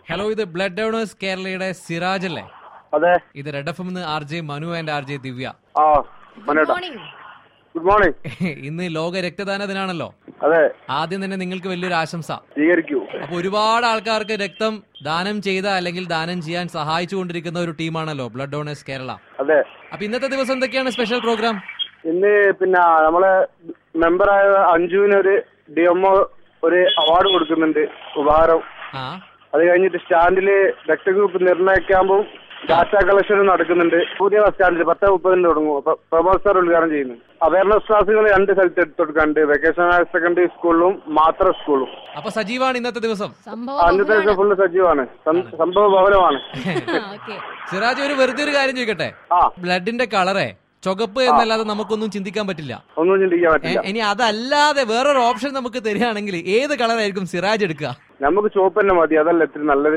hello ഇത് blood donors കേരളയുടെ സിറാജ് അല്ലേ അതെ ഇത് red F M R J Manu and R J Divya ആ മനോട്ടാ മോർണിംഗ് ഗുഡ് മോർണിംഗ് ഇന്ന് ലോക രക്തദാന ദിനാണല്ലോ അതെ ആദ്യം തന്നെ നിങ്ങൾക്ക് വലിയൊരു ആശംസ സ്വീകരിക്കൂ അപ്പൊ ഒരുപാട് ആൾക്കാർക്ക് രക്തം ദാനം ചെയ്ത അല്ലെങ്കിൽ ദാനം ചെയ്യാൻ സഹായിച്ചുകൊണ്ടിരിക്കുന്ന ഒരു ടീമാണല്ലോ ബ്ലഡ് ഡോണേഴ്സ് കേരള അതെ അപ്പൊ ഇന്നത്തെ ദിവസം എന്തൊക്കെയാണ് സ്പെഷ്യൽ പ്രോഗ്രാം ഇന്ന് പിന്നെ നമ്മളെ മെമ്പറായ അഞ്ജുവിന് ഒരു ഡി എംഒ ഒരു അവാർഡ് കൊടുക്കുന്നുണ്ട് ഉപഹാരം ആ അത് കഴിഞ്ഞിട്ട് സ്റ്റാൻഡില് രക്തഗ്രൂപ്പ് നിർണയ ക്യാമ്പും ഡാറ്റ കളക്ഷനും നടക്കുന്നുണ്ട് പുതിയ ബസ് സ്റ്റാൻഡിൽ പത്ത് മുപ്പതിന് തുടങ്ങും അപ്പൊ പ്രമോദ് സാർ ഉദ്ഘാടനം ചെയ്യുന്നു അവയർനെസ് ക്ലാസ്സുകൾ രണ്ട് സ്ഥലത്ത് എടുത്തു കൊടുക്കാറുണ്ട് വെക്കേഷൻ ഹയർ സെക്കൻഡറി സ്കൂളിലും മാത്ര സ്കൂളും അപ്പൊ സജീവാണ് ഇന്നത്തെ ദിവസം സംഭവം അന്നത്തെ ദിവസം ഫുള്ള് സജീവമാണ് സം- സംഭവ ഭവനമാണ് ഓക്കെ സിറാജ് ഒരു വെറുതെ ഒരു കാര്യം ചോദിക്കട്ടെ ആ ബ്ലഡിന്റെ കളറേ ചുവപ്പ് എന്നല്ലാതെ നമുക്കൊന്നും ചിന്തിക്കാൻ പറ്റില്ല ഒന്നും ചിന്തിക്കാൻ ഏ, പറ്റില്ല ഇനി അതല്ലാതെ വേറൊരു ഓപ്ഷൻ നമുക്ക് തരികയാണെങ്കിൽ ഏത് കളറായിരിക്കും സിറാജ് എടുക്കുക നമുക്ക് ചുവപ്പ് തന്നെ മതി അതല്ല ഇത്തിരി നല്ലത്